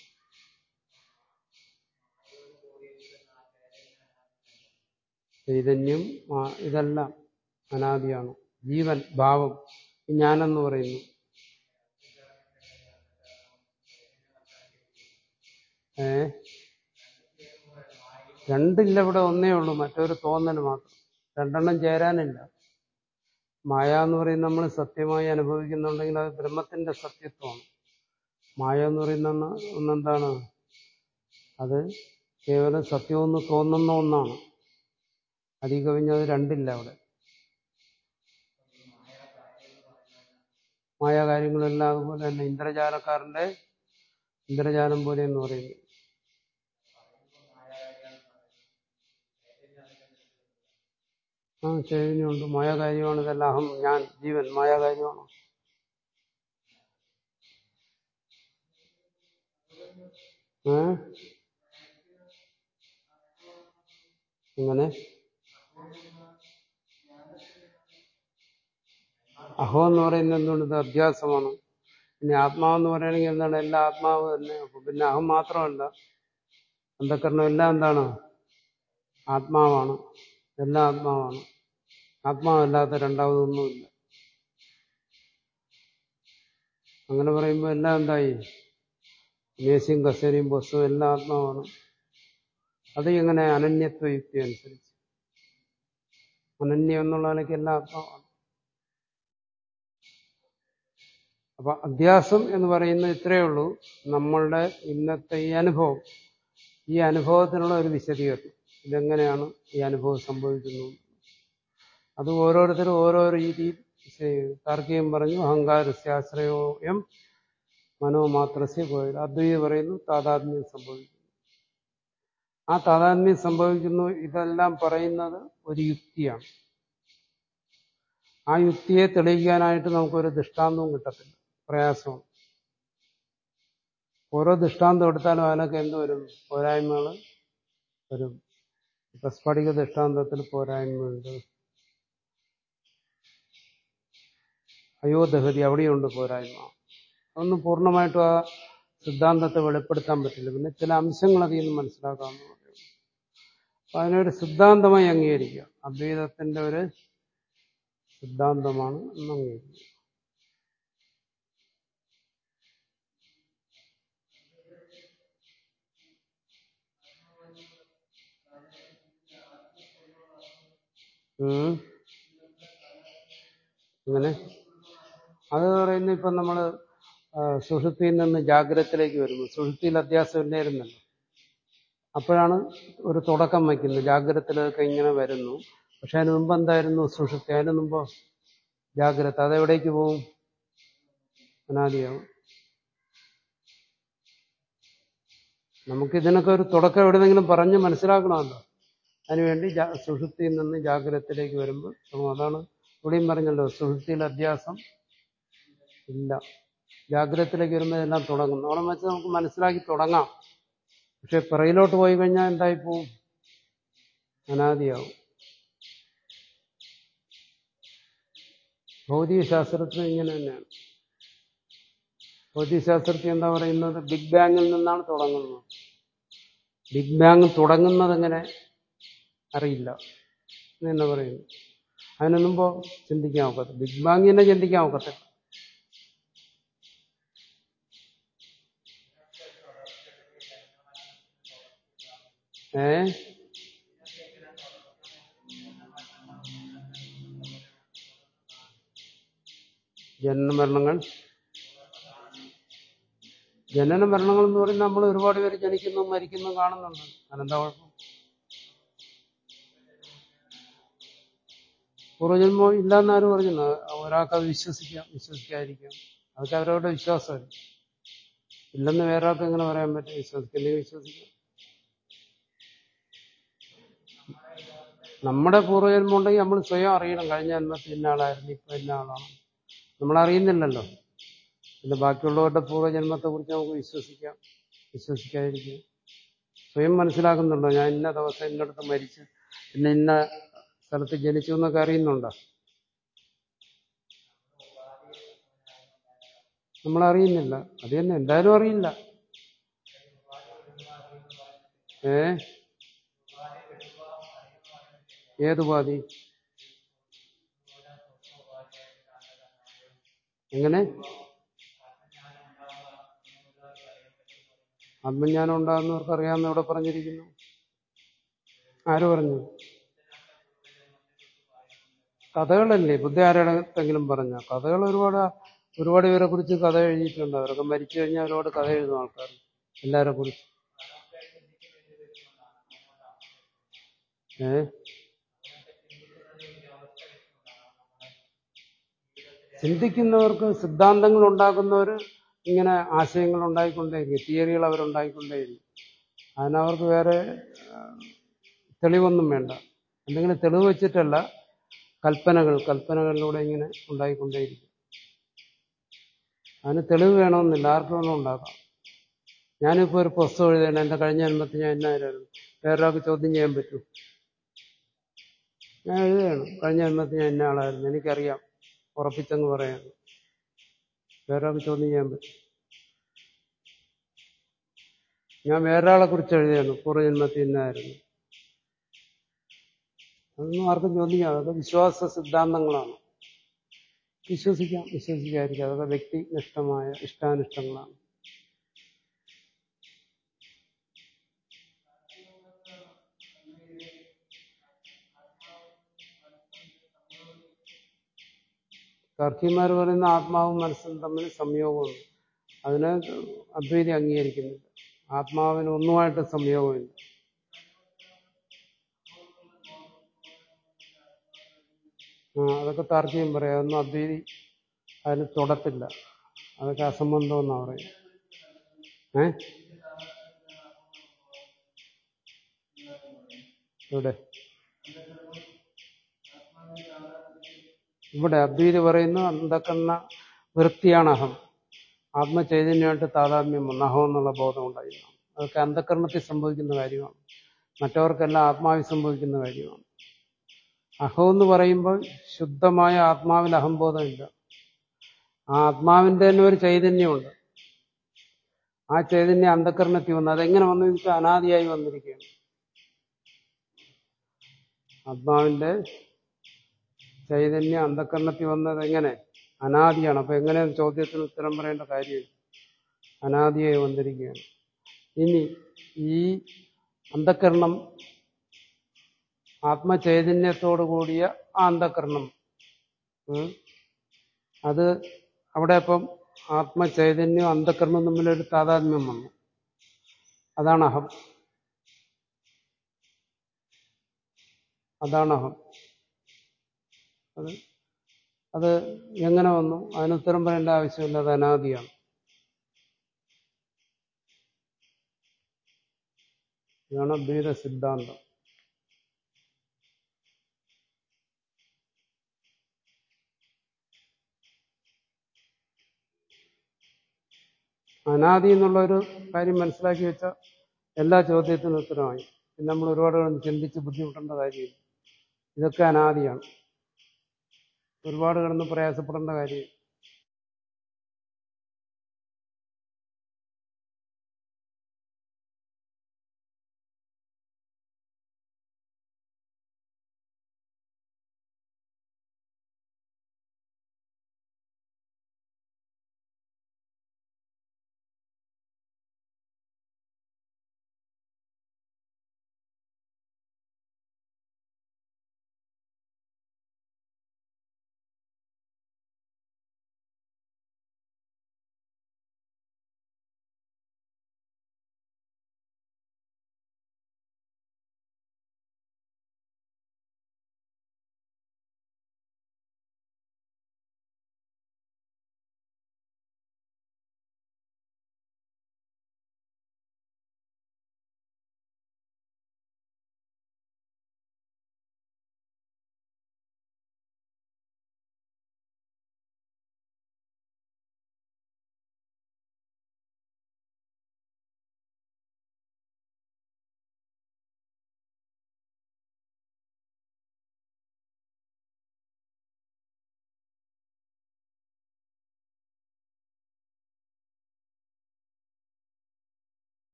ചൈതന്യം ആ- ഇതെല്ലാം അനാദിയാണ് ജീവൻ ഭാവം ഈ ഞാനെന്ന് പറയുന്നു ഏ രണ്ടില്ല ഇവിടെ ഒന്നേ ഉള്ളൂ മറ്റൊരു തോന്നൽ മാത്രം രണ്ടെണ്ണം ചേരാനില്ല മായ എന്ന് പറയുന്നത് നമ്മൾ സത്യമായി അനുഭവിക്കുന്നുണ്ടെങ്കിൽ അത് ബ്രഹ്മത്തിന്റെ സത്യത്വമാണ് മായ എന്ന് പറയുന്ന ഒന്ന് ഒന്നെന്താണ് അത് കേവലം സത്യമെന്ന് തോന്നുന്ന ഒന്നാണ് അതി കവിഞ്ഞത് രണ്ടില്ല അവിടെ മായാകാര്യങ്ങളെല്ലാം അതുപോലെ തന്നെ ഇന്ദ്രജാലക്കാരന്റെ ഇന്ദ്രജാലം പോലെ എന്ന് പറയുന്നു ആ ചൈതന്യമുണ്ട് മായാകാര്യമാണ് ഇതെല്ലാം അഹം ഞാൻ ജീവൻ മായാകാര്യമാണ് ഏ എങ്ങനെ അഹോ എന്ന് പറയുന്നത് എന്തുകൊണ്ട് ഇത് അഭ്യാസമാണ് പിന്നെ ആത്മാവെന്ന് പറയുകയാണെങ്കിൽ എന്താണ് എല്ലാ ആത്മാവ് തന്നെ അപ്പൊ പിന്നെ അഹം മാത്രമല്ല അന്ധക്കരണം എല്ലാം എന്താണ് ആത്മാവാണ് എല്ലാം ആത്മാവാണ് ആത്മാവല്ലാത്ത രണ്ടാമതൊന്നുമില്ല അങ്ങനെ പറയുമ്പോൾ എല്ലാം എന്തായി മേശയും കസേരയും ബസ്സും എല്ലാം ആത്മാവാണ് അത് എങ്ങനെ അനന്യത്വ യുക്തി അനുസരിച്ച് അനന്യം എന്നുള്ള നിലയ്ക്ക് എല്ലാം ആത്മാവാണ് അപ്പൊ അധ്യാസം എന്ന് പറയുന്നത് ഇത്രയേ ഉള്ളൂ നമ്മളുടെ ഇന്നത്തെ ഈ അനുഭവം ഈ അനുഭവത്തിനുള്ള ഒരു വിശദീകരണം ഇതെങ്ങനെയാണ് ഈ അനുഭവം സംഭവിക്കുന്നത് അത് ഓരോരുത്തരും ഓരോ രീതിയിൽ ചെയ്യും താർക്കികം പറഞ്ഞു അഹങ്കാരസ്യാശ്രയോയം മനോമാത്രസ്യ പോയത് അദ്വൈതി പറയുന്നു താതാത്മ്യം സംഭവിക്കുന്നു ആ താതാത്മ്യം സംഭവിക്കുന്നു ഇതെല്ലാം പറയുന്നത് ഒരു യുക്തിയാണ് ആ യുക്തിയെ തെളിയിക്കാനായിട്ട് നമുക്കൊരു ദൃഷ്ടാന്തവും കിട്ടത്തില്ല പ്രയാസവും ഓരോ ദൃഷ്ടാന്തം എടുത്താലും അതിനൊക്കെ എന്ത് വരും പോരായ്മകൾ വരും ഇപ്പൊ സ്ഫടിക ദൃഷ്ടാന്തത്തിൽ പോരായ്മയുണ്ട് അയോധഹതി അവിടെയുണ്ട് പോരായ്മ അതൊന്നും പൂർണ്ണമായിട്ടും ആ സിദ്ധാന്തത്തെ വെളിപ്പെടുത്താൻ പറ്റില്ല പിന്നെ ചില അംശങ്ങൾ അതിൽ നിന്ന് മനസ്സിലാക്കാമെന്ന് പറയുന്നു അപ്പൊ അതിനൊരു സിദ്ധാന്തമായി അംഗീകരിക്കുക അദ്വൈതത്തിന്റെ ഒരു സിദ്ധാന്തമാണ് എന്ന് അംഗീകരിക്കുക ഉം. അങ്ങനെ അത് പറയുന്നത് ഇപ്പം നമ്മൾ സുഷുപ്തിയിൽ നിന്ന് ജാഗ്രതത്തിലേക്ക് വരുന്നു സുഷുപ്തിയിൽ അധ്യാസം ഇല്ലായിരുന്നല്ലോ അപ്പോഴാണ് ഒരു തുടക്കം വയ്ക്കുന്നത് ജാഗ്രതത്തിലൊക്കെ ഇങ്ങനെ വരുന്നു പക്ഷെ അതിന് മുമ്പ് എന്തായിരുന്നു സുഷുപ്തി അതിന് മുമ്പ് ജാഗ്രത അതെവിടേക്ക് പോവും അനാദിയാവും നമുക്ക് ഇതിനൊക്കെ ഒരു തുടക്കം എവിടെന്നെങ്കിലും പറഞ്ഞ് മനസ്സിലാക്കണമല്ലോ അതിനുവേണ്ടി ജാ- സുഷുപ്തിയിൽ നിന്ന് ജാഗ്രതത്തിലേക്ക് വരുമ്പോൾ അപ്പോൾ അതാണ് ഇവിടെയും പറഞ്ഞല്ലോ സുഷുപ്തിയിൽ അധ്യാസം ഇല്ല ജാഗ്രതത്തിലേക്ക് വരുമ്പോൾ ഇതെല്ലാം തുടങ്ങുന്നു അവിടെ വെച്ച് നമുക്ക് മനസ്സിലാക്കി തുടങ്ങാം പക്ഷെ പിറയിലോട്ട് പോയി കഴിഞ്ഞാൽ എന്തായി പോവും അനാദിയാവും ഭൗതികശാസ്ത്രത്തിൽ ഇങ്ങനെ തന്നെയാണ് ഭൗതികശാസ്ത്രത്തിൽ എന്താ പറയുന്നത് ബിഗ് ബാങ്ങിൽ നിന്നാണ് തുടങ്ങുന്നത് ബിഗ് ബാങ് തുടങ്ങുന്നത് എങ്ങനെ അറിയില്ല എന്ന് തന്നെ പറയുന്നു അതിന് മുമ്പ് ചിന്തിക്കാൻ ഒക്കത്തില്ല ബിഗ് ബാങ് തന്നെ ചിന്തിക്കാൻ ഒക്കത്തില്ല ഏ ജനനമരണങ്ങൾ ജനന മരണങ്ങൾ എന്ന് പറയുന്നത് നമ്മൾ ഒരുപാട് പേര് ജനിക്കുന്നു മരിക്കുന്നു കാണുന്നുണ്ട് അതെന്താ കുഴപ്പം പൂർവ്വജന്മം ഇല്ലാന്ന് ആരും പറഞ്ഞു ഒരാൾക്ക് അത് വിശ്വസിക്കാം വിശ്വസിക്കാതിരിക്കാം അതൊക്കെ അവരവരുടെ വിശ്വാസമല്ല ഇല്ലെന്ന് വേറെ ആൾക്ക് എങ്ങനെ പറയാൻ പറ്റും വിശ്വസിക്കില്ലെങ്കിൽ വിശ്വസിക്കാം നമ്മുടെ പൂർവ്വജന്മം ഉണ്ടെങ്കിൽ നമ്മൾ സ്വയം അറിയണം കഴിഞ്ഞ ജന്മത്തിൽ ഇന്ന ആളായിരുന്നു ഇപ്പൊ ഇന്ന ആളാണ് നമ്മൾ അറിയുന്നില്ലല്ലോ പിന്നെ ബാക്കിയുള്ളവരുടെ പൂർവ്വജന്മത്തെ കുറിച്ച് നമുക്ക് വിശ്വസിക്കാം വിശ്വസിക്കാതിരിക്കാം സ്വയം മനസ്സിലാക്കുന്നുണ്ടോ ഞാൻ ഇന്ന ദിവസം ഇന്നടത്ത് മരിച്ചു പിന്നെ ഇന്ന സ്ഥലത്ത് ജനിച്ചു എന്നൊക്കെ അറിയുന്നുണ്ടോ നമ്മൾ അറിയുന്നില്ല അത് തന്നെ എന്തായാലും അറിയില്ല ഏ ഏതുപാധി എങ്ങനെ ആത്മജ്ഞാനം ഉണ്ടാകുന്നവർക്ക് അറിയാമെന്ന് ഇവിടെ പറഞ്ഞിരിക്കുന്നു ആര് പറഞ്ഞു കഥകളല്ലേ ബുദ്ധി ആരുടെങ്കിലും പറഞ്ഞ കഥകൾ ഒരുപാട് ഒരുപാട് പേരെ കുറിച്ച് കഥ എഴുതിയിട്ടുണ്ട് അവരൊക്കെ മരിച്ചു കഴിഞ്ഞാൽ ഒരുപാട് കഥ എഴുതുന്ന ആൾക്കാർ എല്ലാരെ കുറിച്ച് ഏ ചിന്തിക്കുന്നവർക്ക് സിദ്ധാന്തങ്ങൾ ഉണ്ടാക്കുന്നവർ ഇങ്ങനെ ആശയങ്ങൾ ഉണ്ടായിക്കൊണ്ടേയിരിക്കും തിയറികൾ അവരുണ്ടായിക്കൊണ്ടേയിരിക്കും അതിനവർക്ക് വേറെ ആ, തെളിവൊന്നും വേണ്ട എന്തെങ്കിലും തെളിവ് വെച്ചിട്ടല്ല കൽപ്പനകൾ കൽപ്പനകളിലൂടെ ഇങ്ങനെ ഉണ്ടായിക്കൊണ്ടേയിരിക്കും അതിന് തെളിവ് വേണമെന്നില്ല ആർക്ക് വേണം ഉണ്ടാക്കാം ഞാനിപ്പോൾ ഒരു പുസ്തകം എഴുതണം എൻ്റെ കഴിഞ്ഞ ജന്മത്തിൽ ഞാൻ എന്നായിരുന്നു വേറൊരാൾക്ക് ചോദ്യം ചെയ്യാൻ പറ്റൂ ഞാൻ എഴുതുകയാണ് കഴിഞ്ഞ ജന്മത്തിൽ ഞാൻ ഇന്ന ആളായിരുന്നു എനിക്കറിയാം ഉറപ്പിച്ചങ്ങ് പറയാను വേറൊരാൾക്ക് ചോദ്യം ചെയ്യാൻ പറ്റും ഞാൻ വേറൊരാളെ കുറിച്ച് എഴുതിയാണ് പൂർവ്വജന്മത്തിൽ ഇന്നായിരുന്നു അതൊന്നും ആർക്കും ചോദിക്കാം അതൊക്കെ വിശ്വാസ സിദ്ധാന്തങ്ങളാണ് വിശ്വസിക്കാം വിശ്വസിക്കാതിരിക്കാം അതൊക്കെ വ്യക്തിനിഷ്ഠമായ ഇഷ്ടാനിഷ്ടങ്ങളാണ് താർക്കികന്മാർ പറയുന്ന ആത്മാവും മനസ്സും തമ്മിൽ സംയോഗമുണ്ട് അതിനെ അദ്വൈതി അംഗീകരിക്കുന്നില്ല ആത്മാവിന് ഒന്നുമായിട്ട് സംയോഗമില്ല ആ അതൊക്കെ താർക്കികം പറയാം അതൊന്നും അദ്വൈതി അതിന് തൊടത്തില്ല അതൊക്കെ അസംബന്ധം എന്നാ പറയും ഏ ഇവിടെ ഇവിടെ അദ്വൈതി പറയുന്നു അന്ധക്കണ്ണ വൃത്തിയാണ് അഹം ആത്മചൈതന്യമായിട്ട് താതാത്മ്യം വന്നു അഹം എന്നുള്ള ബോധം ഉണ്ടായിരുന്നു അതൊക്കെ അന്ധക്കരണത്തിൽ സംഭവിക്കുന്ന കാര്യമാണ് മറ്റവർക്കെല്ലാം ആത്മാവിൽ സംഭവിക്കുന്ന കാര്യമാണ് അഹം എന്ന് പറയുമ്പോൾ ശുദ്ധമായ ആത്മാവിൽ അഹംബോധമില്ല ആ ആത്മാവിന്റെ തന്നെ ഒരു ചൈതന്യമുണ്ട് ആ ചൈതന്യം അന്ധക്കരണത്തിൽ വന്നു അതെങ്ങനെ വന്നു വെച്ചാൽ അനാദിയായി വന്നിരിക്കുകയാണ് ആത്മാവിന്റെ ചൈതന്യം അന്ധക്കരണത്തിൽ വന്നത് എങ്ങനെ അനാദിയാണ് അപ്പൊ എങ്ങനെ ചോദ്യത്തിന് ഉത്തരം പറയേണ്ട കാര്യം അനാദിയായി വന്നിരിക്കുകയാണ് ഇനി ഈ അന്ധക്കരണം ആത്മചൈതന്യത്തോടു കൂടിയ ആ അന്ധക്കരണം ഉം, അത് അവിടെ ഇപ്പം ആത്മചൈതന്യവും അന്ധക്കരണവും തമ്മിലൊരു താതാത്മ്യം വന്നു അതാണ് അഹം അതാണ് അഹം അത് അത് എങ്ങനെ വന്നു അതിന് ഉത്തരം പറയേണ്ട ആവശ്യമില്ല അത് അനാദിയാണ് ഇതാണ് അദ്വൈത സിദ്ധാന്തം അനാദി എന്നുള്ള ഒരു കാര്യം മനസ്സിലാക്കി വെച്ചാൽ എല്ലാ ചോദ്യത്തിനും ഉത്തരമായി പിന്നെ നമ്മൾ ഒരുപാട് കിടന്ന് ചിന്തിച്ച് ബുദ്ധിമുട്ടേണ്ട കാര്യമില്ല ഇതൊക്കെ അനാദിയാണ് ഒരുപാട് കിടന്ന് പ്രയാസപ്പെടേണ്ട കാര്യമില്ല